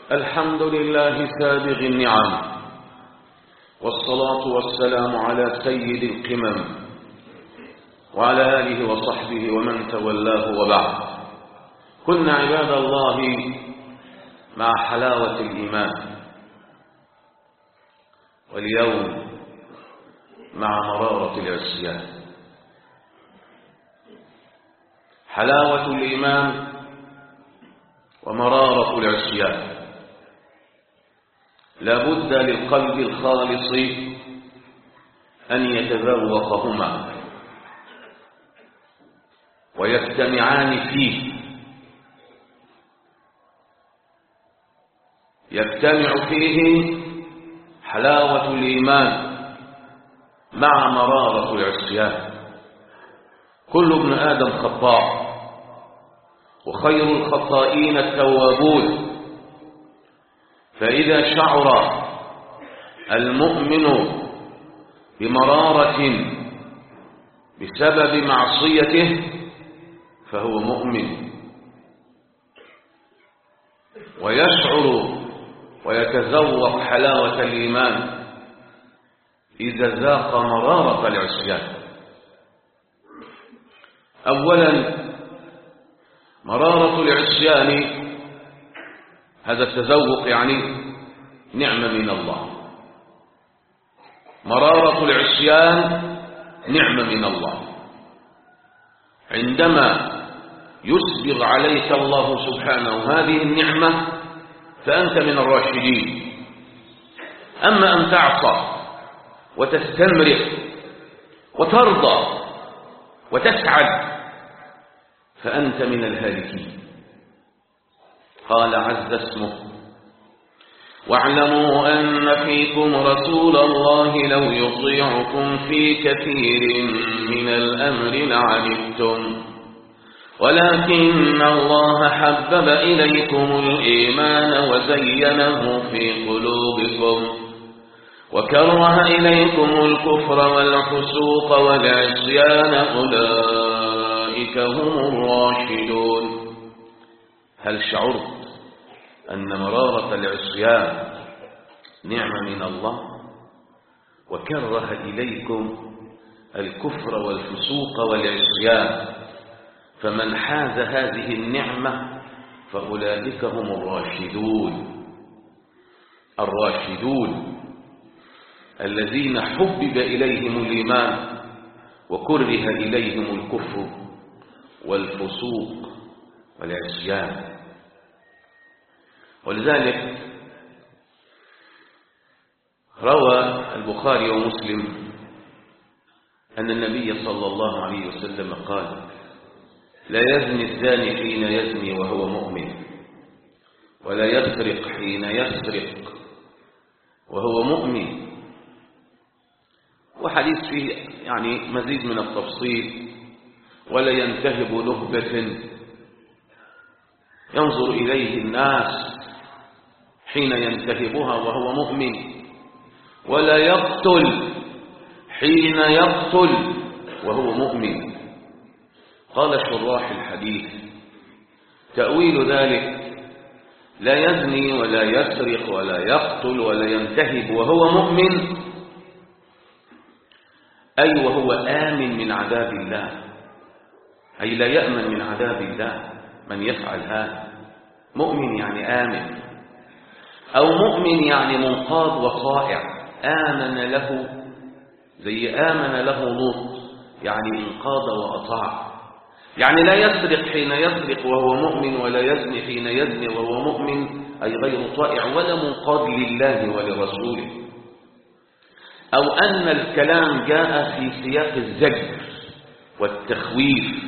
الحمد لله سابغ النعم والصلاة والسلام على سيد القمم وعلى آله وصحبه ومن تولاه وبعد كنا عباد الله مع حلاوة الإيمان واليوم مع مرارة العصيان حلاوة الإيمان ومرارة العصيان لابد للقلب الخالص أن يتذوقهما ويجتمعان فيه يجتمع فيه حلاوة الإيمان مع مرارة العصيان كل ابن آدم خطاء وخير الخطائين التوابون فإذا شعر المؤمن بمرارة بسبب معصيته فهو مؤمن ويشعر ويتذوق حلاوة الإيمان إذا ذاق مرارة العصيان أولا مرارة العصيان هذا التذوق يعني نعمة من الله مرارة العصيان نعمة من الله عندما يسبغ عليك الله سبحانه هذه النعمة فأنت من الراشدين أما أن تعصى وتستمرئ وترضى وتسعد فأنت من الهالكين قال عز اسمه واعلموا أن فيكم رسول الله لو يطيعكم في كثير من الأمر لعنتم ولكن الله حبب إليكم الإيمان وزينه في قلوبكم وكره إليكم الكفر والفسوق والعصيان أولئك هم الراشدون هل شعرت أن مرارة العصيان نعمة من الله وكره إليكم الكفر والفسوق والعصيان فمن حاز هذه النعمة فأولئك هم الراشدون الراشدون الذين حبب إليهم الإيمان وكره إليهم الكفر والفسوق والعصيان ولذلك روى البخاري ومسلم أن النبي صلى الله عليه وسلم قال لا يزني الزاني حين يزني وهو مؤمن ولا يسرق حين يسرق وهو مؤمن وحديث فيه يعني مزيد من التفصيل ولا ينتهب نهبة ينظر إليه الناس حين ينتهبها وهو مؤمن ولا يقتل حين يقتل وهو مؤمن قال شراح الحديث تأويل ذلك لا يزني ولا يسرق ولا يقتل ولا ينتهب وهو مؤمن أي وهو آمن من عذاب الله أي لا يأمن من عذاب الله من يفعل هذا مؤمن يعني آمن أو مؤمن يعني منقاد وصائع آمن له زي آمن له لوط يعني انقاد وأطاع يعني لا يسرق حين يسرق وهو مؤمن ولا يزني حين يزني وهو مؤمن أي غير طائع ولا منقاد لله ولرسوله أو أن الكلام جاء في سياق الزجر والتخويف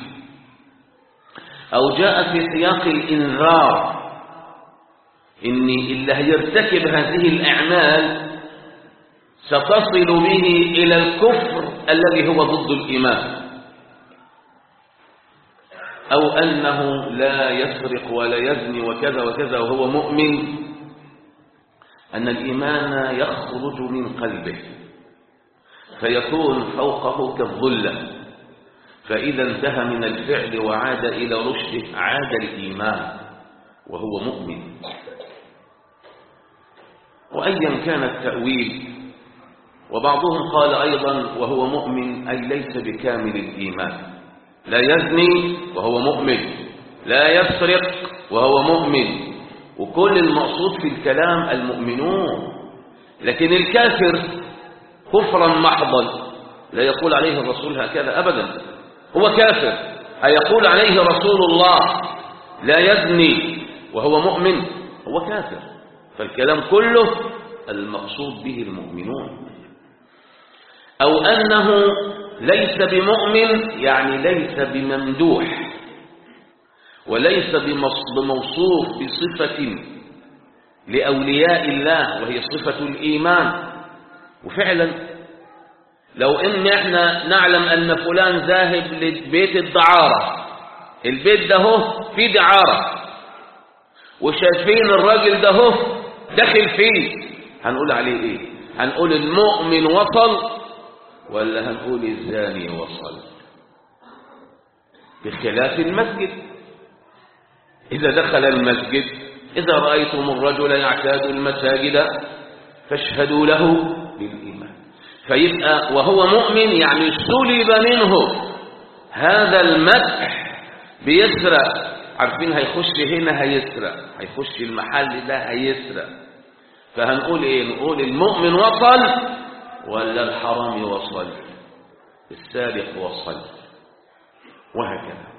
أو جاء في سياق الإنذار إن اللي هيرتكب هذه الأعمال ستصل به إلى الكفر الذي هو ضد الإيمان أو أنه لا يسرق ولا يزني وكذا وكذا وهو مؤمن أن الإيمان يخرج من قلبه فيكون فوقه كالظلة فإذا انتهى من الفعل وعاد إلى رشده عاد الإيمان وهو مؤمن وأيا كان التأويل وبعضهم قال أيضا وهو مؤمن أي ليس بكامل الإيمان لا يزني وهو مؤمن لا يسرق وهو مؤمن وكل المقصود في الكلام المؤمنون لكن الكافر كفرا محضا لا يقول عليه الرسول هكذا أبدا هو كافر أيقول عليه رسول الله لا يزني وهو مؤمن هو كافر فالكلام كله المقصود به المؤمنون أو أنه ليس بمؤمن يعني ليس بممدوح وليس بموصوف بصفة لأولياء الله وهي صفة الإيمان وفعلا لو إن إحنا نعلم أن فلان ذاهب لبيت الدعارة البيت ده هو فيه دعارة وشايفين الراجل ده هو داخل فيه هنقول عليه ايه هنقول المؤمن وصل ولا هنقول الزاني وصل بخلاف المسجد إذا دخل المسجد إذا رأيتم الرجل يعتاد المساجد فاشهدوا له بالإيمان فيبقى وهو مؤمن يعني سلب منه هذا المدح بيسرق عارفين هيخش هنا هيسرق هيخش المحل ده هيسرق فهنقول ايه نقول المؤمن وصل ولا الحرام وصل السارق وصل وهكذا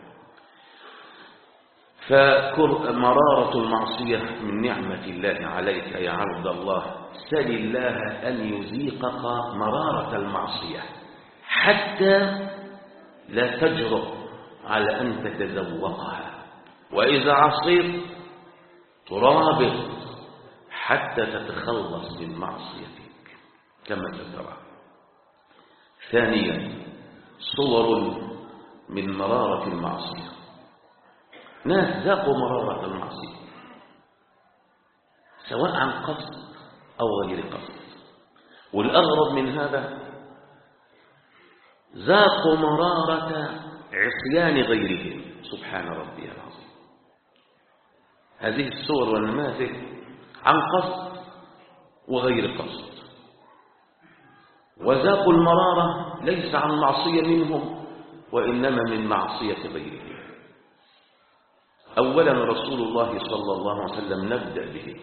فمرارة المعصية من نعمة الله عليك يا عبد الله سل الله أن يذيقك مرارة المعصية حتى لا تجرؤ على أن تتذوقها وإذا عصيت ترابط حتى تتخلص من معصيتك كما سترى ثانيا صور من مرارة المعصية ناس ذاقوا مرارة المعصية سواء عن قصد أو غير قصد والأغرب من هذا ذاقوا مرارة عصيان غيرهم سبحان ربي العظيم هذه الصور والنماذج عن قصد وغير قصد وذاقوا المرارة ليس عن معصية منهم وإنما من معصية غيرهم أولا رسول الله صلى الله عليه وسلم نبدأ به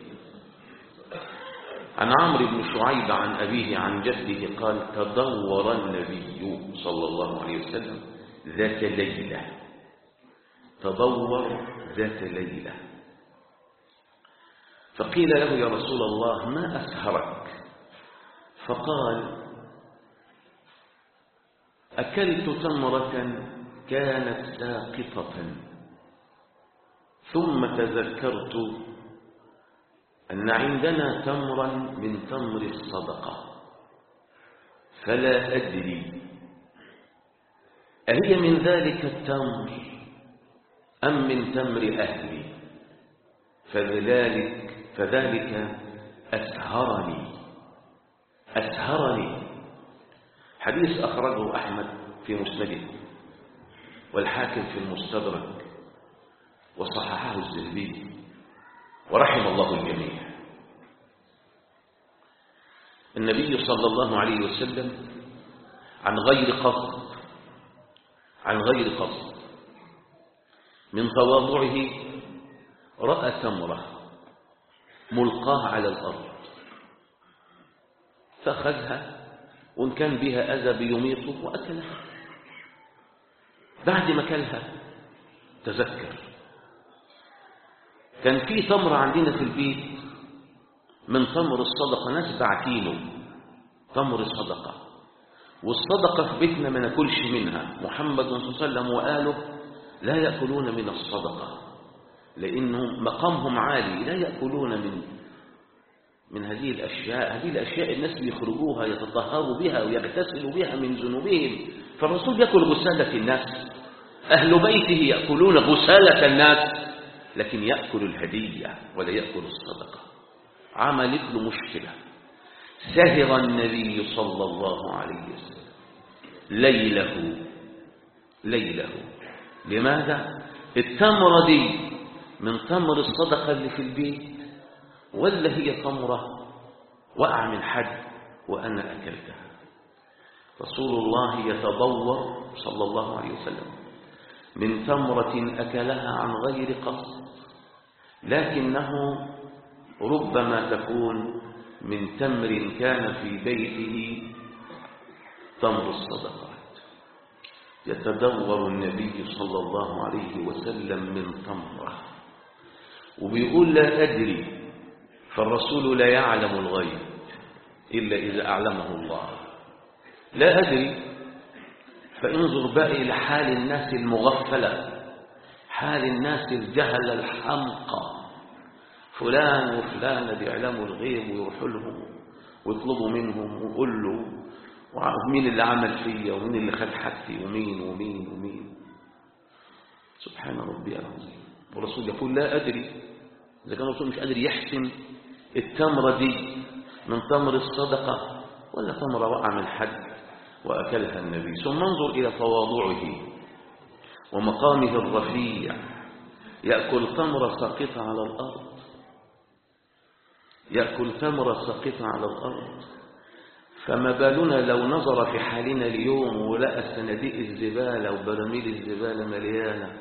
عن عمرو بن شعيب عن أبيه عن جده قال تدور النبي صلى الله عليه وسلم ذات ليلة تدور ذات ليلة فقيل له يا رسول الله ما أسهرك فقال أكلت تمرة كانت ساقطة ثم تذكرت أن عندنا تمرا من تمر الصدقة فلا أدري أهي من ذلك التمر أم من تمر أهلي فذلك فذلك أسهرني أسهرني حديث أخرجه أحمد في مسنده والحاكم في المستدرك وصححه الزهبي ورحم الله الجميع النبي صلى الله عليه وسلم عن غير قصد عن غير قصد من تواضعه رأى تمرة ملقاة على الأرض فأخذها وإن كان بها أذى بيميطه وأكلها بعد ما كلها تذكر كان في تمر عندنا في البيت من تمر الصدقة ناس باعتينه تمر صدقة والصدقة في بيتنا ما ناكلش منها محمد صلى الله عليه وسلم وآله لا يأكلون من الصدقة لأنهم مقامهم عالي لا يأكلون من من هذه الأشياء هذه الأشياء الناس يخرجوها يتطهروا بها ويغتسلوا بها من ذنوبهم فالرسول يأكل غسالة الناس أهل بيته يأكلون غسالة الناس لكن يأكل الهدية ولا يأكل الصدقة عملت له مشكلة سهر النبي صلى الله عليه وسلم ليله ليله لماذا التمرة دي من تمر الصدقة اللي في البيت ولا هي تمرة وقع من حد وأنا أكلتها رسول الله يتضور صلى الله عليه وسلم من تمرة أكلها عن غير قصد لكنه ربما تكون من تمر كان في بيته تمر الصدقات يتدور النبي صلى الله عليه وسلم من تمرة وبيقول لا أدري فالرسول لا يعلم الغيب إلا إذا أعلمه الله لا أدري فانظر بقى إلى حال الناس المغفلة حال الناس الجهل الحمقى فلان وفلانة بيعلموا الغيب ويروحوا لهم ويطلبوا منهم ويقول له ومين اللي عمل فيا ومين اللي خد حاجتي ومين ومين ومين سبحان ربي العظيم والرسول يقول لا أدري إذا كان الرسول مش قادر يحسن التمرة دي من تمر الصدقة ولا تمرة وقع من حد وأكلها النبي ثم انظر إلى تواضعه ومقامه الرفيع يأكل تمرة ساقطة على الأرض يأكل تمرة ساقطة على الأرض فما بالنا لو نظر في حالنا اليوم ولقى صناديق الزبالة وبراميل الزبالة مليانة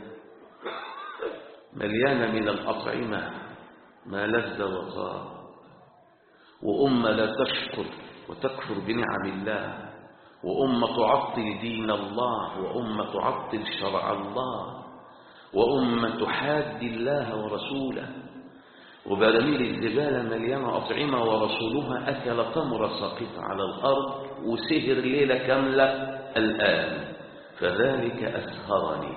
مليانة من الأطعمة ما لذ وطاب وأمة لا تشكر وتكفر بنعم الله وأمة تعطل دين الله وأمة تعطل شرع الله وأمة تحاد الله ورسوله وبراميل الزبالة مليانة أطعمة ورسولها أكل تمر ساقطة على الأرض وسهر ليلة كاملة الآن فذلك أسهرني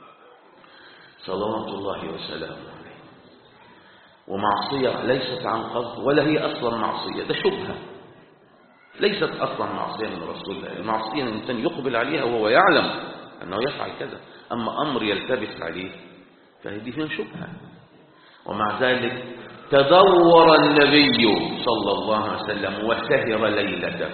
صلوات الله وسلامه عليه ومعصية ليست عن قصد ولا هي أصلا معصية ده شبهة ليست أصلا معصية من رسول الله المعصية الإنسان يقبل عليها وهو يعلم أنه يفعل كذا أما أمر يلتبس عليه فهذه فيها شبهة ومع ذلك تدور النبي صلى الله عليه وسلم وسهر ليلته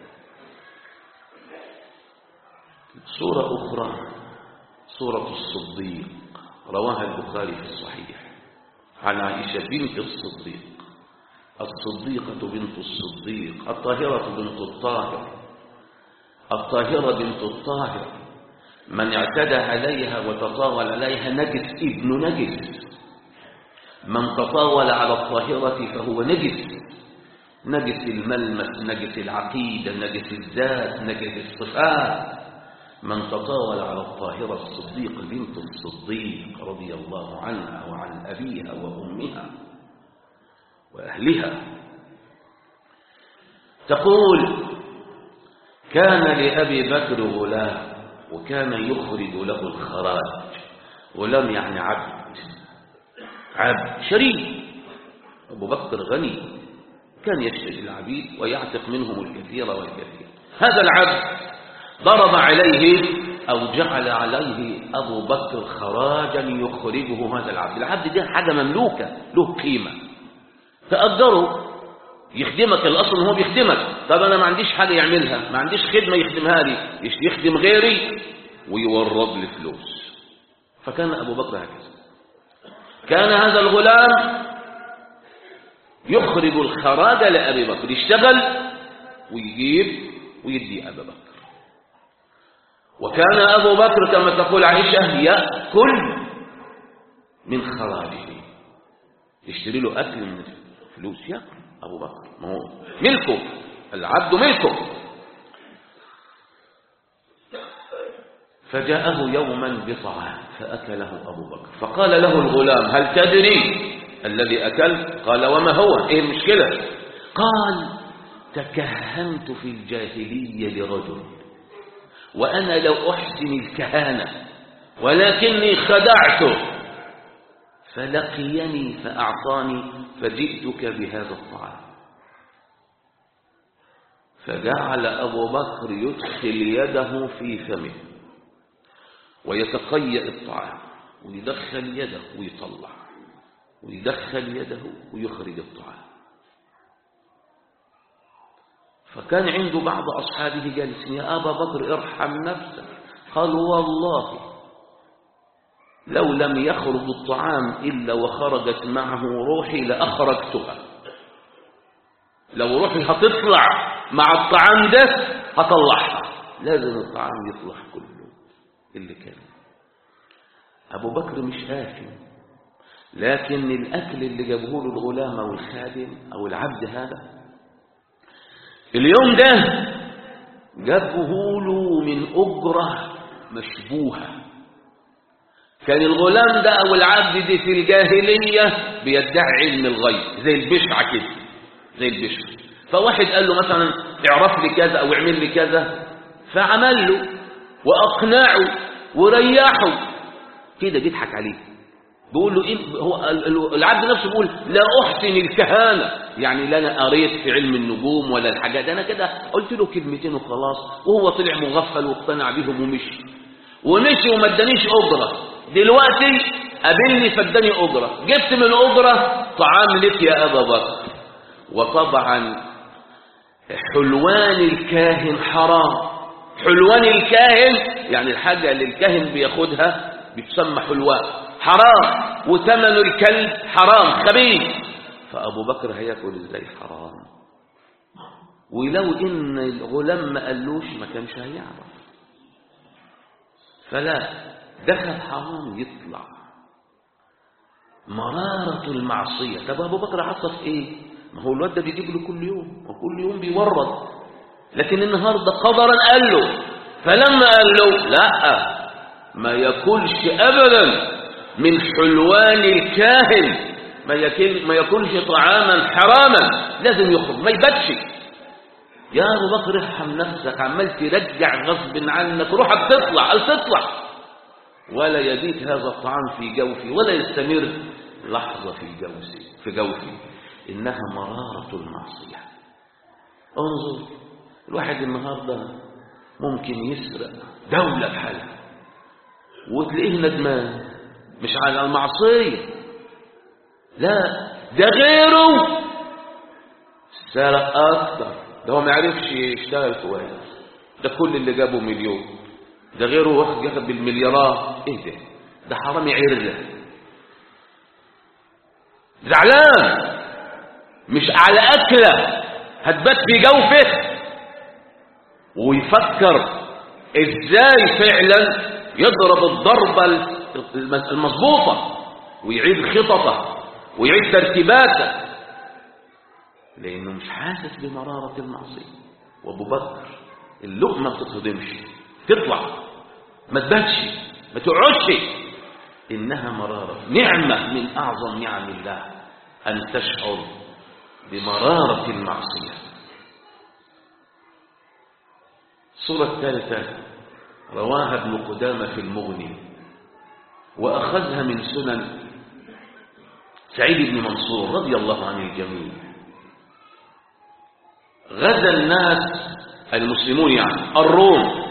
سورة أخرى سورة الصديق رواها البخاري في الصحيح عن عائشة بنت الصديق الصديقة بنت الصديق الطاهرة بنت الطاهر الطاهرة بنت الطاهر من اعتدى عليها وتطاول عليها نجس ابن نجس من تطاول على الطاهرة فهو نجس نجس الملمس نجس العقيدة نجس الذات نجس الصفات من تطاول على الطاهرة الصديق بنت الصديق رضي الله عنها وعن أبيها وأمها وأهلها تقول كان لأبي بكر غلام وكان يخرج له الخراج غلام يعني عبد عبد شريك أبو بكر غني كان يشتري العبيد ويعتق منهم الكثير والكثير هذا العبد ضرب عليه أو جعل عليه أبو بكر خراجا يخرجه هذا العبد العبد ده حاجة مملوكة له قيمة تأجره يخدمك الأصل هو بيخدمك طب أنا ما عنديش حاجة يعملها ما عنديش خدمة يخدمها لي يخدم غيري ويورد لي فلوس فكان أبو بكر هكذا كان هذا الغلام يخرج الخراج لأبي بكر يشتغل ويجيب ويدي أبا بكر وكان أبو بكر كما تقول عائشة يأكل من خراجه يشتري له أكل من فلوس يأكل أبو بكر ما هو ملكه العبد ملكه فجاءه يوما بطعام فأكله أبو بكر فقال له الغلام هل تدري الذي أكل قال وما هو إيه المشكلة قال تكهنت في الجاهلية لرجل وأنا لو أحسن الكهانة ولكني خدعته فلقيني فأعطاني فجئتك بهذا الطعام فجعل أبو بكر يدخل يده في فمه ويتقيأ الطعام ويدخل يده ويطلع ويدخل يده ويخرج الطعام فكان عنده بعض أصحابه جالسين يا أبا بكر ارحم نفسك قال والله لو لم يخرج الطعام إلا وخرجت معه روحي لأخرجتها لو روحي هتطلع مع الطعام ده هطلعها لازم الطعام يطلع كله اللي كان أبو بكر مش آثم لكن الأكل اللي جابه له الغلام أو الخادم أو العبد هذا اليوم ده جابه له من أجرة مشبوهة كان الغلام ده أو العبد دي في الجاهلية بيدعي علم الغيب زي البشعة كده زي البشعة فواحد قال له مثلا اعرف لي كذا أو اعمل لي كذا فعمل له وأقنعه وريحه كده بيضحك عليه بيقول له إيه هو العبد نفسه بيقول لا أحسن الكهانة يعني لا أنا قريت في علم النجوم ولا الحاجات أنا كده قلت له كلمتين وخلاص وهو طلع مغفل واقتنع بيهم ومشي ومشي وما ادانيش أجرة دلوقتي قابلني فاداني أجرة جبت من الأجرة طعام لك يا أبا بكر وطبعا حلوان الكاهن حرام حلوان الكاهن يعني الحاجة اللي الكاهن بياخدها بتسمى حلوان حرام وثمن الكلب حرام خبيث فأبو بكر هياكل ازاي حرام ولو إن الغلام ما قالوش ما كانش هيعرف فلا دخل حرام يطلع مرارة المعصية طب أبو بكر حصل في إيه ما هو الواد ده بيجيب له كل يوم وكل يوم بيورد لكن النهاردة قدرا قال له فلما قال له لا ما ياكلش أبدا من حلوان الكاهن ما ياكل ما ياكلش طعاما حراما لازم يخرج ما يباتش يا ابو بكر ارحم نفسك عمال ترجع غصب عنك روحك تطلع قال تطلع ولا يبيت هذا الطعام في جوفي ولا يستمر لحظة في جوفي في جوفي إنها مرارة المعصية انظر الواحد النهاردة ممكن يسرق دولة بحالها وتلاقيه ندمان مش على المعصية لا ده غيره سرق أكتر ده هو ما عرفش يشتغل كويس ده كل اللي جابه مليون ده غيره واخد جاب بالمليارات ايه ده ده حرامي عرة زعلان مش على أكلة هتبات في جوفه ويفكر ازاي فعلا يضرب الضربة المظبوطة ويعيد خططه ويعيد ترتيباته لأنه مش حاسس بمرارة المعصية وأبو بكر اللقمة ما بتتهضمش تطلع ما تباتش ما تقعدش إنها مرارة نعمة من أعظم نعم الله أن تشعر بمرارة المعصية الصورة الثالثة رواها ابن قدامة في المغني وأخذها من سنن سعيد بن منصور رضي الله عن الجميع غزا الناس المسلمون يعني الروم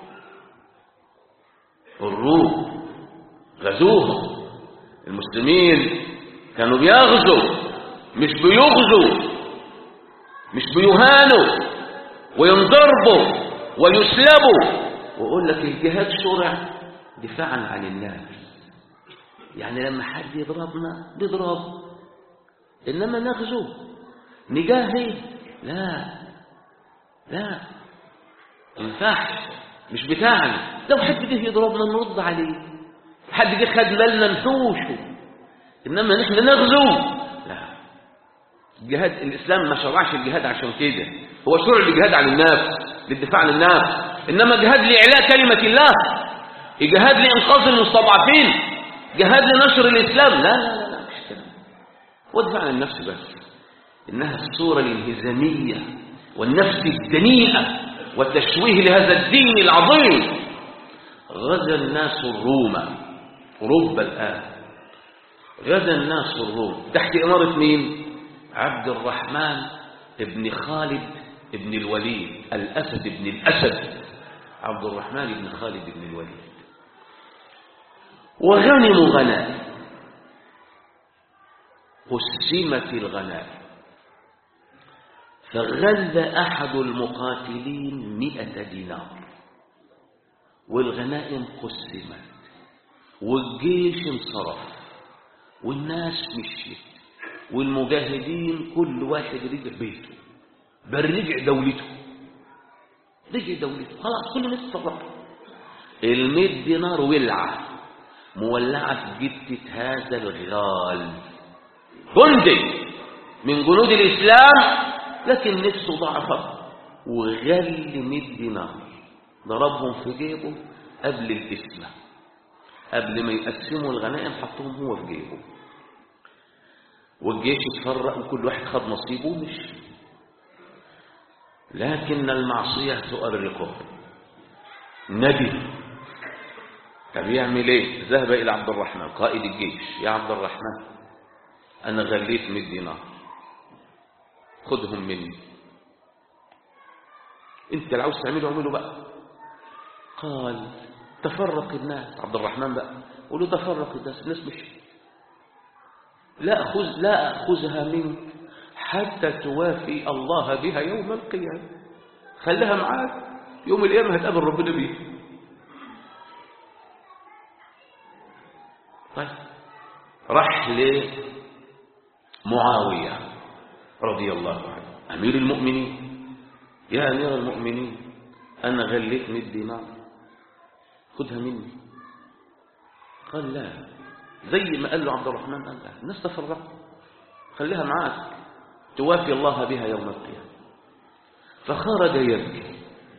الروم غزوهم المسلمين كانوا بيغزوا مش بيغزوا مش بيهانوا وينضربوا ويسلبوا وأقول لك الجهاد شرع دفاعا عن الناس يعني لما حد يضربنا نضرب إنما نغزو نجاهد لا لا ينفعش مش بتاعنا لو حد جه يضربنا نرد عليه حد جه خد مالنا نحوشه إنما نحن نغزو لا الجهاد الإسلام ما شرعش الجهاد عشان كده هو شرع الجهاد عن الناس للدفاع عن الناس إنما جهاد لإعلاء كلمة الله جهاد لإنقاذ المستضعفين جهاد لنشر الإسلام لا لا لا, لا مش كده وادفع عن النفس بس إنها الصورة الانهزامية والنفس الدنيئة والتشويه لهذا الدين العظيم غزا الناس الروم أوروبا الآن غزا الناس الروم تحت إمارة مين؟ عبد الرحمن ابن خالد ابن الوليد الأسد ابن الأسد عبد الرحمن بن خالد بن الوليد وغنموا غنائم قسمت الغنائم فغل أحد المقاتلين مئة دينار والغنائم قسمت والجيش انصرف والناس مشيت والمجاهدين كل واحد رجع بيته بل رجع دولته رجع دولته خلاص كل الناس تصرف ال دينار ولعة مولعة في جبتة هذا الغال جندي من جنود الإسلام لكن نفسه ضعفت وغل 100 دينار ضربهم في جيبه قبل الإسلام قبل ما يقسموا الغنائم حطهم هو في جيبه والجيش اتفرق وكل واحد خد نصيبه ومشي لكن المعصية تؤرقه ندم طب يعمل ايه ذهب الى عبد الرحمن قائد الجيش يا عبد الرحمن انا غليت 100 دينار خدهم مني انت لو عاوز تعمله اعمله بقى قال تفرق الناس عبد الرحمن بقى قولوا تفرق الناس الناس مش لا أخذ لا أخذها منك حتى توافي الله بها يوم القيامة خليها معاك يوم القيامة هتقابل ربنا بيها طيب راح لمعاوية رضي الله عنه أمير المؤمنين يا أمير المؤمنين أنا غليت 100 دينار خدها مني قال لا زي ما قال له عبد الرحمن قال لا الناس تفرقوا خليها معاك توافي الله بها يوم القيامة فخرج يبكي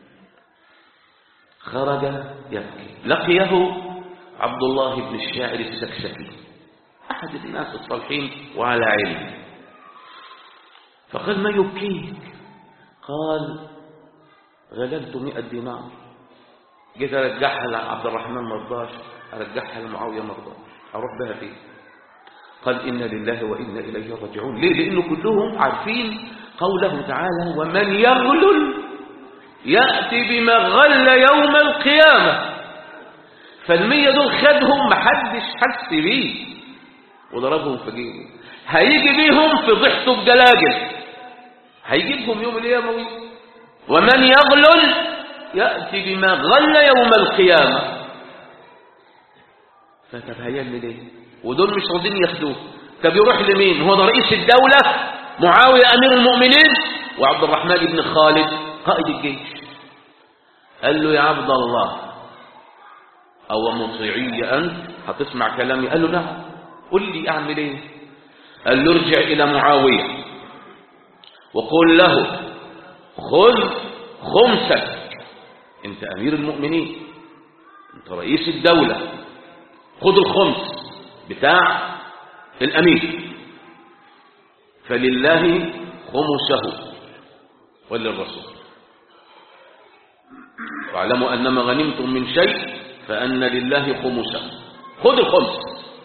خرج يبكي لقيه عبد الله بن الشاعر السكسكي أحد الناس الصالحين وعلى علم فقال ما يبكيك قال غلبت مئة دينار جيت أرجعها لعبد الرحمن مرضاش أرجعها لمعاوية مرضاش أروح بها فين قال إنا لله وإنا إليه راجعون ليه لأنه كلهم عارفين قوله تعالى ومن يغلل يأتي بما غل يوم القيامة فالمية دول خدهم محدش حس بيه وضربهم في جيبه هيجي بيهم في ضحته بجلاجل هيجيبهم يوم القيامة ومن يغلل يأتي بما غل يوم القيامة فطب هيعمل ايه ودول مش راضيين ياخدوه طب يروح لمين هو ده رئيس الدولة معاوية أمير المؤمنين وعبد الرحمن بن خالد قائد الجيش قال له يا عبد الله أو مطيعي أنت هتسمع كلامي قال له نعم قل لي أعمل إيه قال له ارجع إلى معاوية وقل له خذ خمسك أنت أمير المؤمنين أنت رئيس الدولة خذ الخمس بتاع الأمير فلله خمسه وللرسول واعلموا أنما غنمتم من شيء فأن لله خمسه خذ الخمس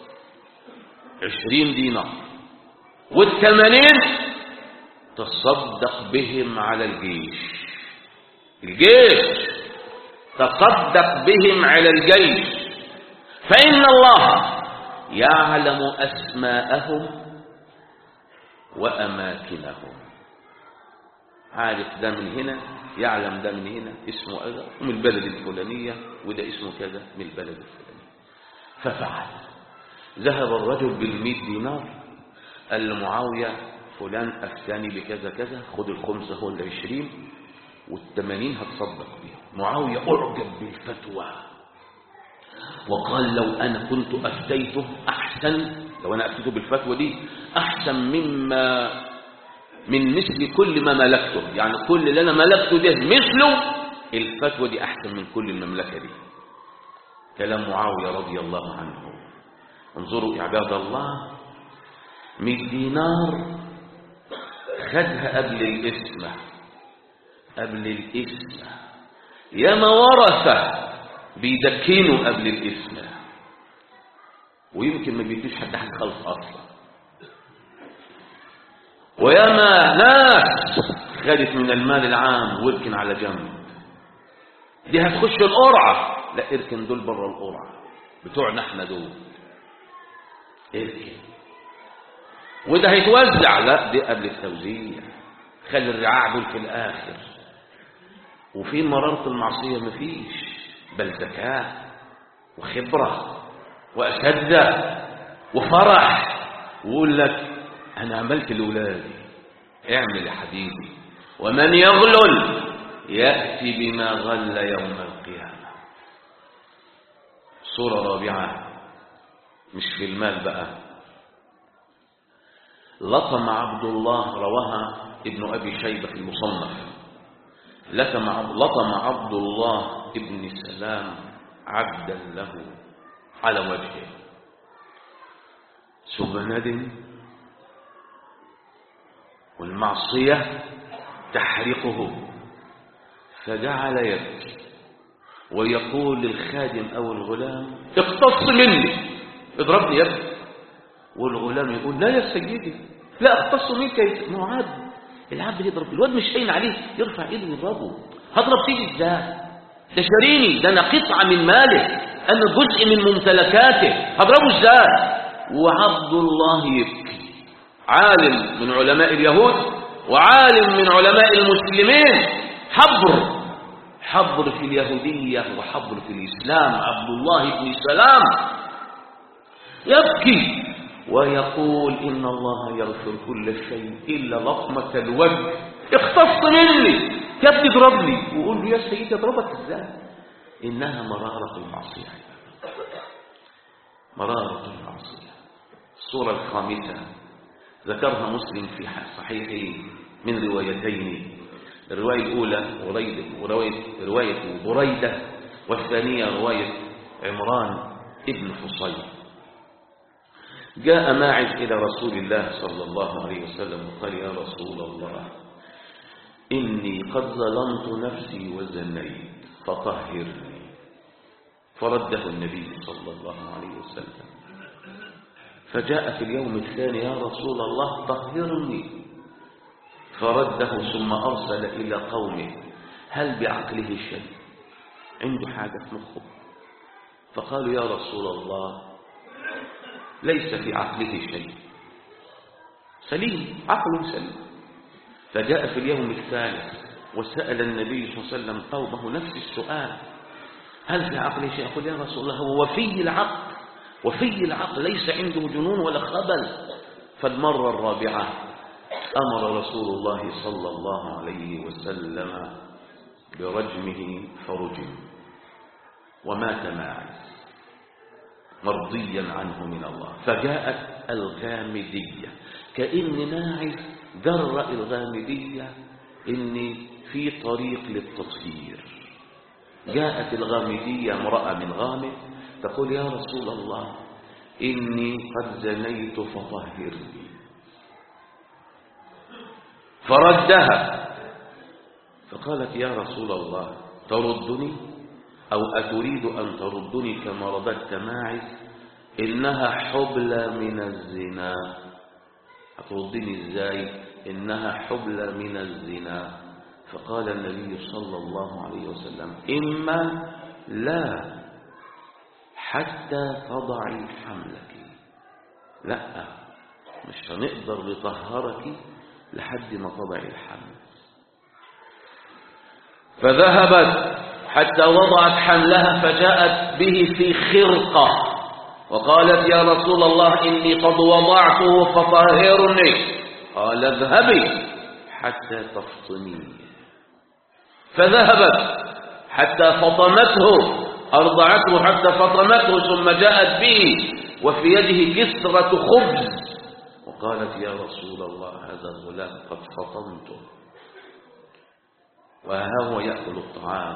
عشرين دينار والثمانين تصدق بهم على الجيش الجيش تصدق بهم على الجيش فإن الله يعلم أسماءهم وأماكنهم عارف ده من هنا يعلم ده من هنا اسمه كذا من البلد الفلانية وده اسمه كذا من البلد الفلانية ففعل ذهب الرجل بالمئة دينار قال لمعاوية فلان أفتاني بكذا كذا خد الخمسة هو العشرين والثمانين هتصدق بيها معاوية أعجب بالفتوى وقال لو أنا كنت أفتيته أحسن لو أنا أفتيته بالفتوى دي أحسن مما من مثل كل ما ملكته يعني كل اللي أنا ملكته ده مثله الفتوى دي أحسن من كل المملكة دي كلام معاوية رضي الله عنه انظروا عباد الله مئة دينار خدها قبل الإسمة قبل الإسمة ياما ورثة بيدكنوا قبل الإسمة ويمكن ما بيدوش حد حاجة خالص أصلا وياما ناس خدت من المال العام واركن على جنب دي هتخش القرعة لا اركن دول بره القرعة بتوعنا احنا دول اركن وده هيتوزع لا دي قبل التوزيع خلي الرعاع دول في الآخر وفي مرارة المعصية مفيش بل ذكاء وخبرة وأساتذة وفرح ويقول لك أنا عملت لأولادي اعمل يا حبيبي ومن يغلل يأتي بما غل يوم القيامة صورة رابعة مش في المال بقى لطم عبد الله رواها ابن أبي شيبة في المصنف لطم لطم عبد الله ابن سلام عبدا له على وجهه سبند والمعصية تحرقه فجعل يبكي ويقول للخادم أو الغلام اقتص مني اضربني يا ابني والغلام يقول لا يا سيدي لا اقتص منك يا ما هو عبد العبد يضرب الواد مش هين عليه يرفع ايده ويضربه هضرب فيه ازاي ده شاريني ده انا قطعه من ماله انا جزء من ممتلكاته هضربه ازاي وعبد الله يبكي عالم من علماء اليهود وعالم من علماء المسلمين حبر حبر في اليهودية وحبر في الإسلام عبد الله بن سلام يبكي ويقول إن الله يغفر كل شيء إلا لطمة الوجه اختص مني كيف تضربني وقول له يا سيدي اضربك ازاي إنها مرارة المعصية مرارة المعصية الصورة الخامسة ذكرها مسلم في صحيحه من روايتين الرواية الأولى ورواية رواية بريدة والثانية رواية عمران ابن حصين جاء ماعز إلى رسول الله صلى الله عليه وسلم وقال يا رسول الله إني قد ظلمت نفسي وزنيت فطهرني فرده النبي صلى الله عليه وسلم فجاء في اليوم الثاني يا رسول الله طهرني فرده ثم أرسل إلى قومه هل بعقله شيء عنده حاجة في مخه فقالوا يا رسول الله ليس في عقله شيء سليم عقله سليم فجاء في اليوم الثالث وسأل النبي صلى الله عليه وسلم قومه نفس السؤال هل في عقله شيء يقول يا رسول الله هو وفي العقل وفي العقل ليس عنده جنون ولا خبل فالمرة الرابعة أمر رسول الله صلى الله عليه وسلم برجمه فرجم ومات ماعز مرضيا عنه من الله فجاءت الغامدية كأن ماعز جرأ الغامدية إن في طريق للتطهير جاءت الغامدية امرأة من غامد تقول يا رسول الله إني قد زنيت فطهرني فردها فقالت يا رسول الله تردني أو أتريد أن تردني كما رددت ماعز إنها حبلى من الزنا هتردني إزاي إنها حبلى من الزنا فقال النبي صلى الله عليه وسلم إما لا حتى تضعي حملك لا مش هنقدر نطهرك لحد ما تضعي الحمل فذهبت حتى وضعت حملها فجاءت به في خرقة وقالت يا رسول الله إني قد وضعته فطهرني قال اذهبي حتى تفطمي فذهبت حتى فطمته أرضعته حتى فطمته ثم جاءت به وفي يده كسرة خبز وقالت يا رسول الله هذا الغلام قد فطمته وها هو يأكل الطعام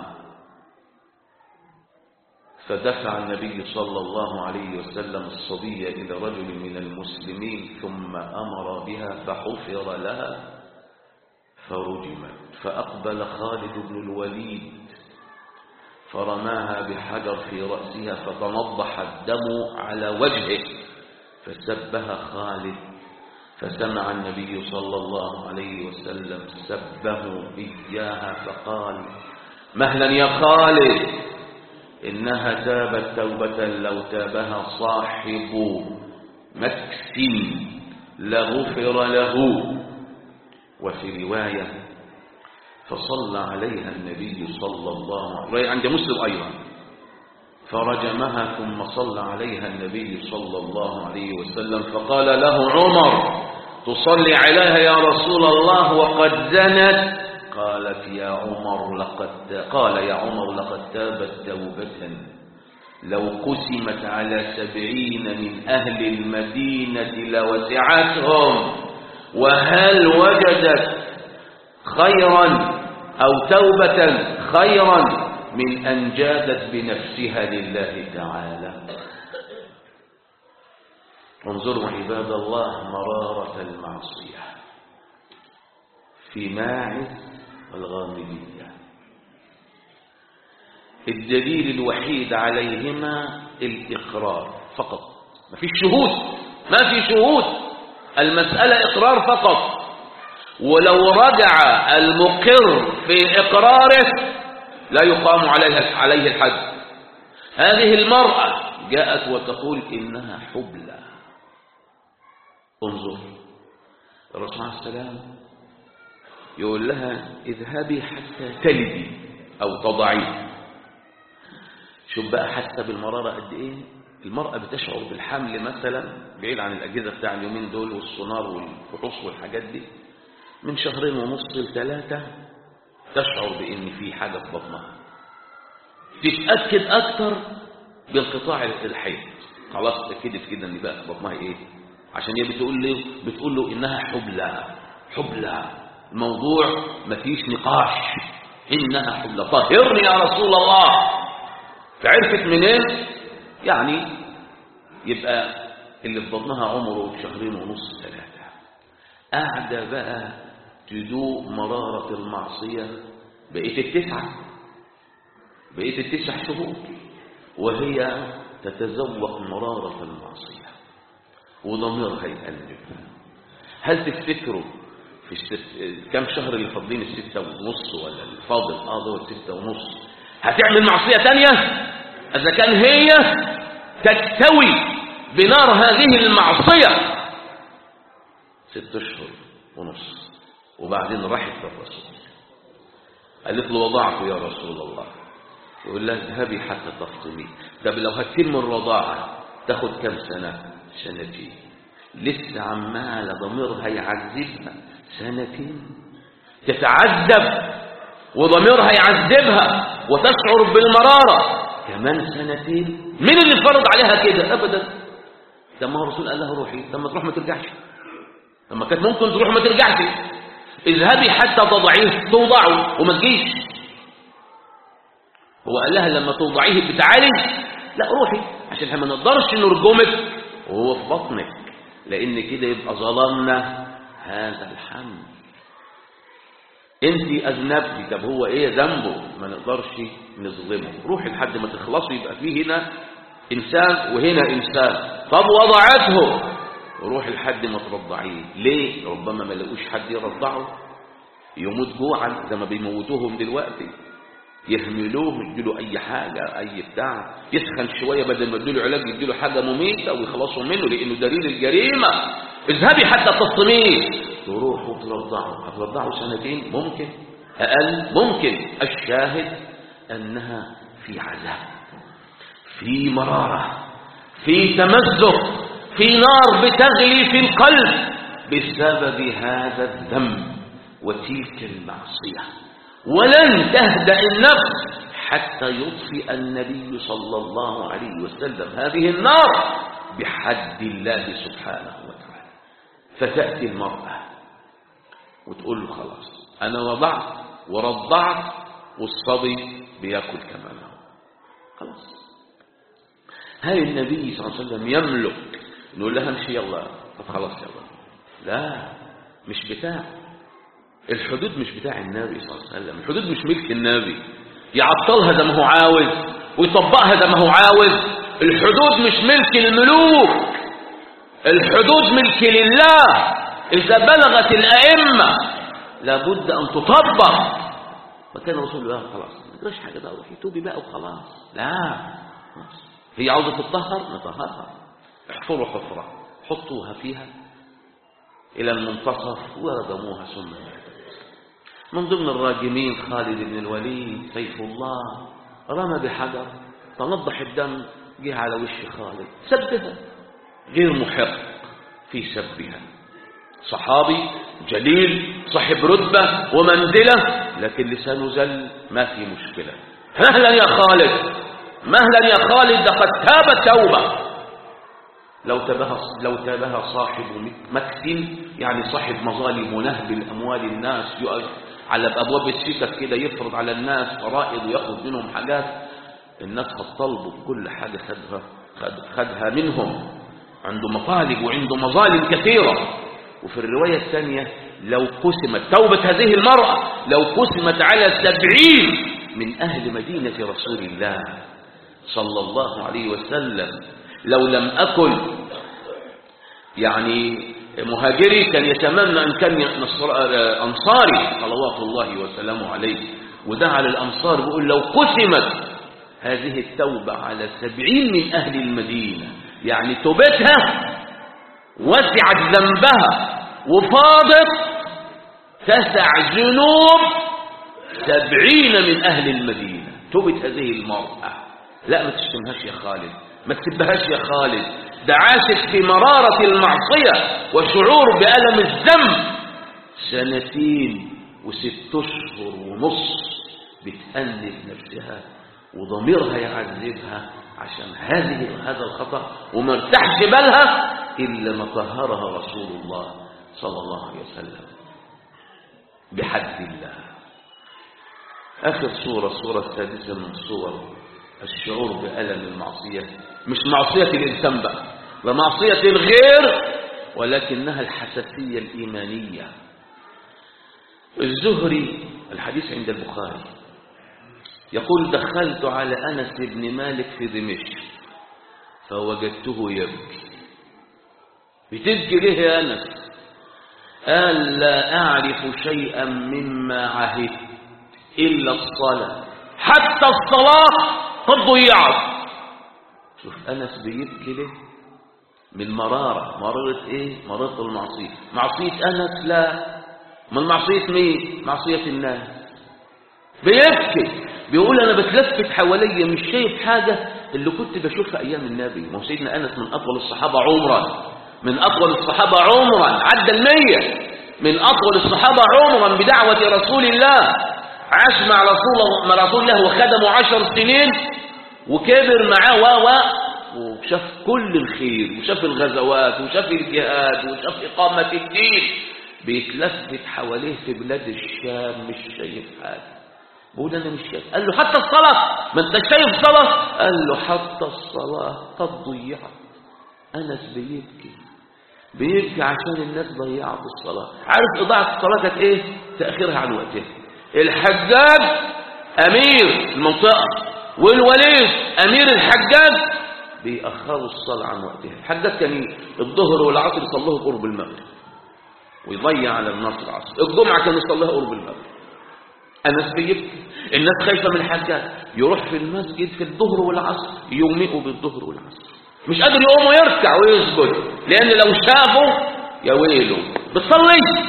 فدفع النبي صلى الله عليه وسلم الصبية إلى رجل من المسلمين ثم أمر بها فحفر لها فرجمت فأقبل خالد بن الوليد فرماها بحجر في رأسها فتنضح الدم على وجهه فسبها خالد فسمع النبي صلى الله عليه وسلم سبه إياها فقال مهلا يا خالد إنها تابت توبة لو تابها صاحب مكس لغفر له وفي رواية فصلى عليها النبي صلى الله عليه وسلم عند مسلم أيضا فرجمها ثم صلى عليها النبي صلى الله عليه وسلم فقال له عمر تصلي عليها يا رسول الله وقد زنت قالت يا عمر لقد قال يا عمر لقد تابت توبة لو قسمت على سبعين من أهل المدينة لوسعتهم وهل وجدت خيرا أو توبة خيرا من أن جادت بنفسها لله تعالى انظروا عباد الله مرارة المعصية في ماعز الغامدية الدليل الوحيد عليهما الإقرار فقط ما في شهود ما في شهود المسألة إقرار فقط ولو رجع المقر في إقراره لا يقام عليها عليه الحد هذه المرأة جاءت وتقول إنها حبلى انظر الرسول عليه السلام يقول لها اذهبي حتى تلدي أو تضعي شوف بقى حتى بالمرارة قد إيه المرأة بتشعر بالحمل مثلا بعيد عن الأجهزة بتاع اليومين دول والسونار والفحوص والحاجات دي من شهرين ونص لثلاثة تشعر بإن في حاجة في بطنها تتأكد أكتر بانقطاع الحيض خلاص اتأكدت كده إن بقى في بطنها إيه عشان هي بتقول له بتقول له إنها حبلى حبلى الموضوع مفيش نقاش إنها حبلى طهرني يا رسول الله فعرفت منين يعني يبقى اللي في بطنها عمره شهرين ونص ثلاثة قاعدة بقى تذوق مرارة المعصية بقيت التسعة بقيت التسع شهور وهي تتذوق مرارة المعصية وضميرها يقلب هل تفتكروا في الست... كم شهر اللي فاضلين الستة ونص ولا الفاضل اه دول الستة ونص هتعمل معصية تانية إذا كان هي تكتوي بنار هذه المعصية ست اشهر ونص وبعدين راحت للرسول قالت له وضعته يا رسول الله يقول لها اذهبي حتى تفطمي طب لو هتتم الرضاعة تاخد كم سنة سنتين لسه عمالة ضميرها يعذبها سنتين تتعذب وضميرها يعذبها وتشعر بالمرارة كمان سنتين مين اللي فرض عليها كده ابدا ده ما هو الرسول قال لها روحي لما تروح ما ترجعش لما كانت ممكن تروح ما ترجعش اذهبي حتى تضعيه توضعه وما تجيش هو قال لها لما توضعيه بتعالي لا روحي عشان احنا ما نقدرش نرجمك وهو في بطنك لان كده يبقى ظلمنا هذا الحمل انت اذنبتي طب هو ايه ذنبه ما نقدرش نظلمه روحي لحد ما تخلصي يبقى فيه هنا انسان وهنا انسان طب وضعته وروحي لحد ما ترضعيه ليه ربما ما لقوش حد يرضعه يموت جوعا زي ما بيموتوهم دلوقتي يهملوه يديله اي حاجه اي بتاع يسخن شويه بدل ما يديله علاج يديله حاجه مميته ويخلصوا منه لانه دليل الجريمه اذهبي حتى تصطميه تروحوا ترضعوا هترضعوا سنتين ممكن اقل ممكن الشاهد انها في عذاب في مراره في تمزق في نار بتغلي في القلب بسبب هذا الذنب وتلك المعصيه ولن تهدأ النفس حتى يطفئ النبي صلى الله عليه وسلم هذه النار بحد الله سبحانه وتعالى فتأتي المرأة وتقول له خلاص أنا وضعت ورضعت والصبي بياكل كمان خلاص هل النبي صلى الله عليه وسلم يملك نقول لها امشي يلا طب خلاص يلا لا مش بتاع الحدود مش بتاع النبي صلى الله عليه وسلم الحدود مش ملك النبي يعطلها زي ما هو عاوز ويطبقها زي ما هو عاوز الحدود مش ملك الملوك الحدود ملك لله إذا بلغت الأئمة لابد أن تطبق فكان الرسول الله خلاص ما تقولش حاجة بقى روحي توبي بقى وخلاص لا خلاص. هي عاوزة تطهر نطهرها احفروا حفرة حطوها فيها إلى المنتصف ورجموها ثم من ضمن الراجمين خالد بن الوليد سيف الله رمى بحجر تنضح الدم جه على وش خالد سبها غير محق في سبها صحابي جليل صاحب رتبة ومنزلة لكن لسانه زل ما في مشكلة مهلا يا خالد مهلا يا خالد لقد تاب توبة لو تابها لو تابها صاحب مكس يعني صاحب مظالم ونهب الأموال الناس يقف على أبواب السكك كده يفرض على الناس فرائض وياخذ منهم حاجات الناس هتطلبوا كل حاجة خدها خد خدها منهم عنده مطالب وعنده مظالم كثيرة وفي الرواية الثانية لو قسمت توبة هذه المرأة لو قسمت على سبعين من أهل مدينة رسول الله صلى الله عليه وسلم لو لم أكن يعني مهاجري كان يتمنى أن كان أنصاري صلوات الله وسلامه عليه ودعا للأنصار بيقول لو قسمت هذه التوبة على سبعين من أهل المدينة يعني توبتها وسعت ذنبها وفاضت تسع ذنوب سبعين من أهل المدينة توبة هذه المرأة لا ما تشتمهاش يا خالد ما تسبهاش يا خالد ده عاشت في مرارة المعصية وشعور بألم الذنب سنتين وست أشهر ونص بتأنب نفسها وضميرها يعذبها عشان هذه هذا الخطأ وما ارتاحش بالها إلا ما طهرها رسول الله صلى الله عليه وسلم بحد الله آخر صورة الصورة السادسة من صور الشعور بألم المعصية مش معصية الإنسان بقى ومعصية الغير ولكنها الحساسية الإيمانية الزهري الحديث عند البخاري يقول دخلت على أنس بن مالك في دمشق فوجدته يبكي بتبكي ليه يا أنس قال لا أعرف شيئا مما عهدت إلا الصلاة حتى الصلاة قد ضيعت شوف أنس بيبكي ليه من مرارة مرارة إيه مرارة المعصية معصية أنس لا من معصية مين معصية الناس بيبكي بيقول أنا بتلفت حواليا مش شايف حاجة اللي كنت بشوفها أيام النبي ما هو سيدنا أنس من أطول الصحابة عمرا من أطول الصحابة عمرا عدى المية من أطول الصحابة عمرا بدعوة رسول الله عاش مع رسول مع رسول الله وخدمه عشر سنين وكبر معاه و وشاف كل الخير وشاف الغزوات وشاف الجهاد وشاف إقامة الدين بيتلفت حواليه في بلاد الشام مش شايف حاجة بقول أنا مش شايف قال له حتى الصلاة ما أنت شايف صلاة قال له حتى الصلاة قد ضيعت أنس بيبكي بيبكي عشان الناس ضيعت الصلاة عارف إضاعة الصلاة كانت إيه تأخيرها عن وقتها الحجاج أمير المنطقة والوليد أمير الحجاج بيأخروا الصلاة عن وقتها الحجاج كان الظهر والعصر يصلوه قرب المغرب ويضيع على الناس العصر الجمعة كان يصليها قرب المغرب الناس بيبكي الناس خايفة من الحجاج يروح في المسجد في الظهر والعصر يومئوا بالظهر والعصر مش قادر يقوم ويركع ويسجد لأن لو شافه يا ويله بتصلي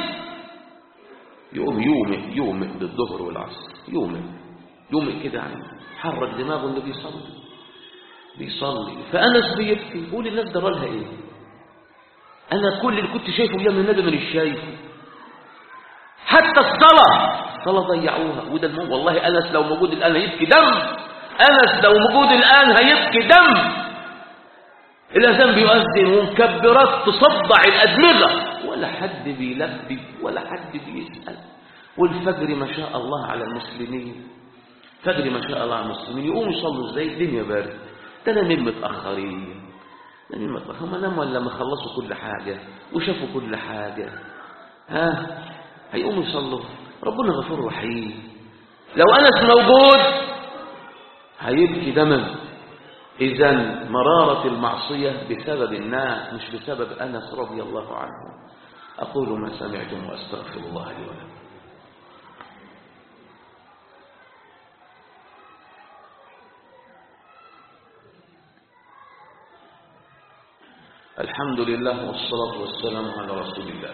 يقوم يومئ يومئ بالظهر والعصر يومئ يومئ كده يعني حرك دماغه انه بيصلي بيصلي فأنس بيبكي يقول الناس ده لها ايه انا كل اللي كنت شايفه ايام النبي مش شايفه حتى الصلاة الصلاة ضيعوها وده المهم والله أنس لو موجود الآن هيبكي دم أنس لو موجود الآن هيبكي دم الأذان بيؤذن ومكبرات تصدع الأدمغة ولا حد بيلبي ولا حد بيسأل والفجر ما شاء الله على المسلمين فجر ما شاء الله على المسلمين يقوموا يصلوا ازاي الدنيا بارد ده نايمين متأخرين نايمين متأخرين هم ناموا لما خلصوا كل حاجة وشافوا كل حاجة ها هيقوموا يصلوا ربنا غفور رحيم لو أنس موجود هيبكي دما إذا مرارة المعصية بسبب الناس مش بسبب أنس رضي الله عنه أقول ما سمعتم وأستغفر الله لي ولكم الحمد لله والصلاة والسلام على رسول الله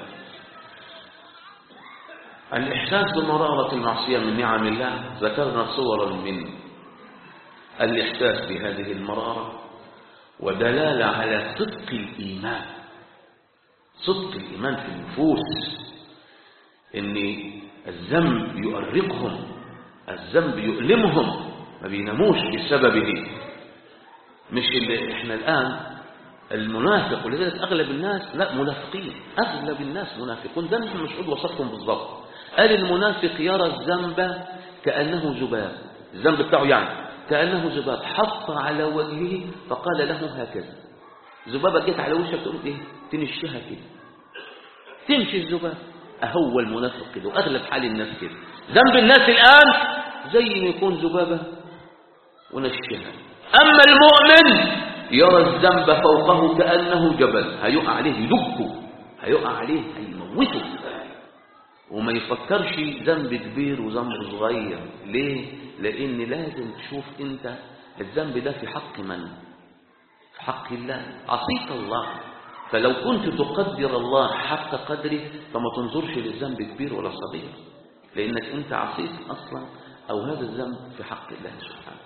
الإحساس بمرارة المعصية من نعم الله ذكرنا صورا من الإحساس بهذه المرارة ودلالة على صدق الإيمان صدق الإيمان في النفوس إن الذنب يؤرقهم الذنب يؤلمهم ما بيناموش بسببه مش اللي احنا الآن المنافق ولذلك أغلب الناس لا منافقين أغلب الناس منافقون ده نحن مسعود وصفهم بالضبط قال المنافق يرى الذنب كأنه ذباب الذنب بتاعه يعني كأنه ذباب حط على وجهه فقال له هكذا ذبابة جت على وشك تقول ايه تنشها كده تمشي الذباب أهو المنافق كده وأغلب حال الناس كده ذنب الناس الآن زي ما يكون ذبابة ونشها أما المؤمن يرى الذنب فوقه كأنه جبل هيقع عليه يدكه هيقع عليه هيموته وما يفكرش ذنب كبير وذنب صغير ليه لان لازم تشوف انت الذنب ده في حق من في حق الله عصيت الله فلو كنت تقدر الله حق قدره فما تنظرش للذنب كبير ولا صغير لانك انت عصيت اصلا او هذا الذنب في حق الله سبحانه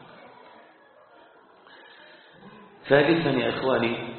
ثالثا يا اخواني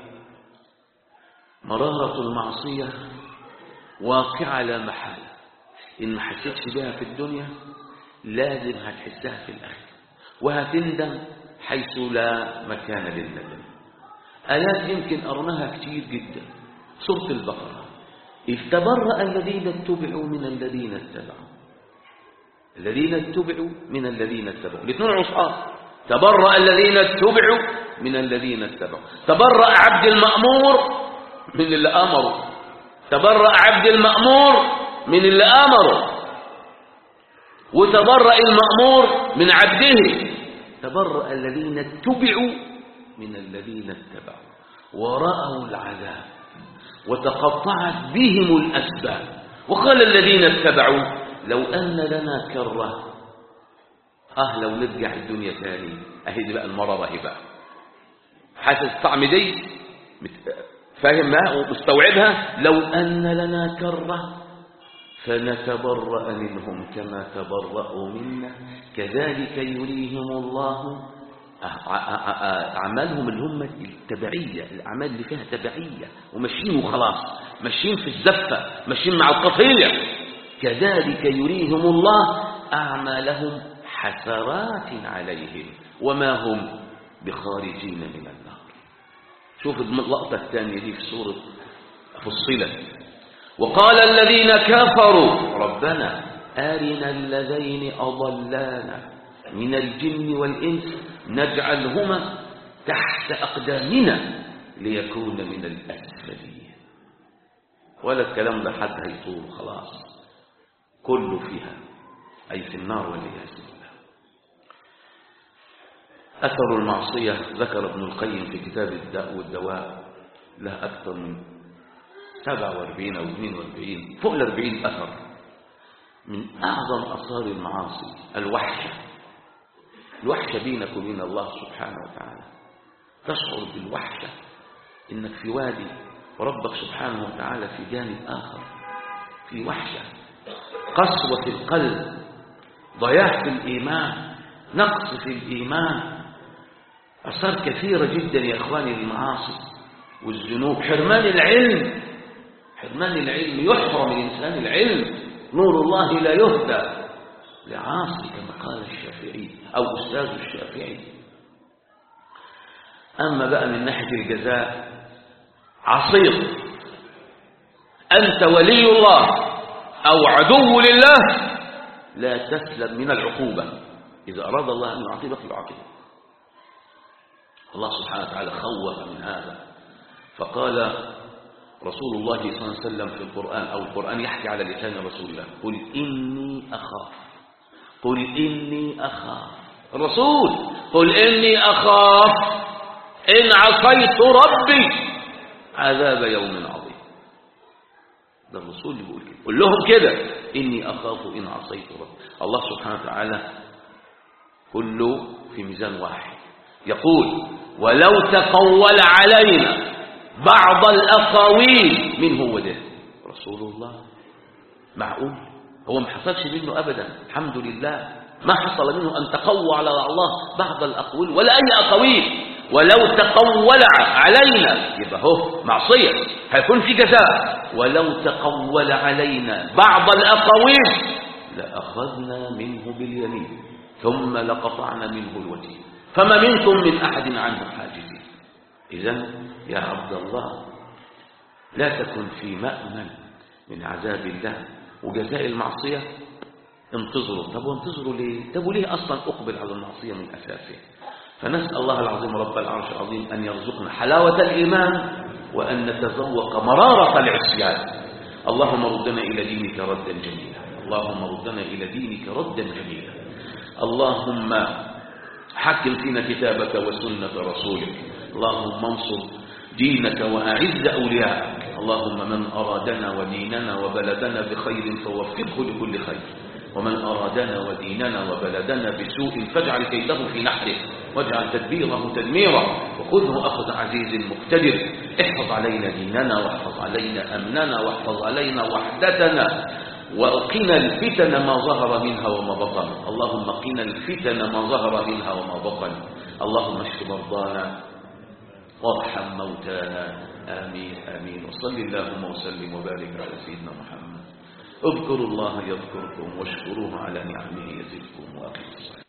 مرارة المعصية واقعة لا محالة إن ما حسيتش بها في الدنيا لازم هتحسها في الآخرة وهتندم حيث لا مكان للندم آيات يمكن أرناها كتير جدا سورة البقرة إذ تبرأ الذين اتبعوا من الذين اتبعوا الذين اتبعوا من الذين اتبعوا الاثنين عصاة تبرأ الذين اتبعوا من الذين اتبعوا تبرأ عبد المأمور من اللي أمروا تبرأ عبد المأمور من اللي أمره وتبرأ المأمور من عبده تبرأ الذين اتبعوا من الذين اتبعوا ورأوا العذاب وتقطعت بهم الأسباب وقال الذين اتبعوا لو أن لنا كرة آه لو نرجع الدنيا تاني أهي دي بقى المرض أهي بقى حاسس الطعم دي فاهمها ومستوعبها لو أن لنا كرة فنتبرأ منهم كما تبرأوا منا كذلك يريهم الله أعمالهم اللي هم التبعية الأعمال اللي فيها تبعية وماشيين وخلاص ماشيين في الزفة ماشيين مع القطيع كذلك يريهم الله أعمالهم حسرات عليهم وما هم بخارجين من النار شوف اللقطة الثانية دي في سورة فصلت وقال الذين كفروا ربنا أرنا الذين أضلانا من الجن والإنس نجعلهما تحت أقدامنا ليكون من الأسفلين ولا الكلام ده حد هيطول خلاص كله فيها أي في النار والعياذ بالله أثر المعصية ذكر ابن القيم في كتاب الداء والدواء له أكثر من 47 أو 42 فوق ال 40 أثر من أعظم أثار المعاصي الوحشة الوحشة بينك وبين الله سبحانه وتعالى تشعر بالوحشة إنك في وادي وربك سبحانه وتعالى في جانب آخر في وحشة قسوة القلب ضياع في الإيمان نقص في الإيمان أثار كثيرة جدا يا إخواني للمعاصي والذنوب حرمان العلم حرمان العلم يحرم الإنسان العلم نور الله لا يهدى لعاصي كما قال الشافعي أو أستاذ الشافعي أما بقى من ناحية الجزاء عصير أنت ولي الله أو عدو لله لا تسلم من العقوبة إذا أراد الله أن يعاقبك فيعاقبك الله سبحانه وتعالى خوف من هذا فقال رسول الله صلى الله عليه وسلم في القرآن أو القرآن يحكي على لسان رسول الله قل إني أخاف قل إني أخاف الرسول قل إني أخاف إن عصيت ربي عذاب يوم عظيم ده الرسول اللي بيقول كده قل لهم كده إني أخاف إن عصيت ربي الله سبحانه وتعالى كله في ميزان واحد يقول ولو تقول علينا بعض الأقاويل من هو ده رسول الله معقول هو ما حصلش منه أبدا الحمد لله ما حصل منه أن تقوى على الله بعض الأقوال ولا أي أقاويل ولو تقول علينا يبقى هو معصية هيكون في جزاء ولو تقول علينا بعض الأقاويل لأخذنا منه باليمين ثم لقطعنا منه الوتين فما منكم من أحد عنه حاجزين إذا يا عبد الله لا تكن في مأمن من عذاب الله وجزاء المعصية انتظروا طب وانتظروا ليه طب وليه أصلا أقبل على المعصية من أساسه فنسأل الله العظيم رب العرش العظيم أن يرزقنا حلاوة الإيمان وأن نتذوق مرارة العصيان اللهم ردنا إلى دينك ردا جميلا اللهم ردنا إلى دينك ردا جميلا اللهم حكم فينا كتابك وسنة رسولك اللهم انصر دينك وأعز أولياءك اللهم من أرادنا وديننا وبلدنا بخير فوفقه لكل خير ومن أرادنا وديننا وبلدنا بسوء فاجعل كيده في نحره واجعل تدبيره تدميرا وخذه أخذ عزيز مقتدر احفظ علينا ديننا واحفظ علينا أمننا واحفظ علينا وحدتنا وقنا الفتن ما ظهر منها وما بطن اللهم قنا الفتن ما ظهر منها وما بطن اللهم اشف مرضانا وارحم موتانا آمين آمين وصل اللهم وسلم وبارك على سيدنا محمد اذكروا الله يذكركم واشكروه على نعمه يزدكم وأقيموا الصلاة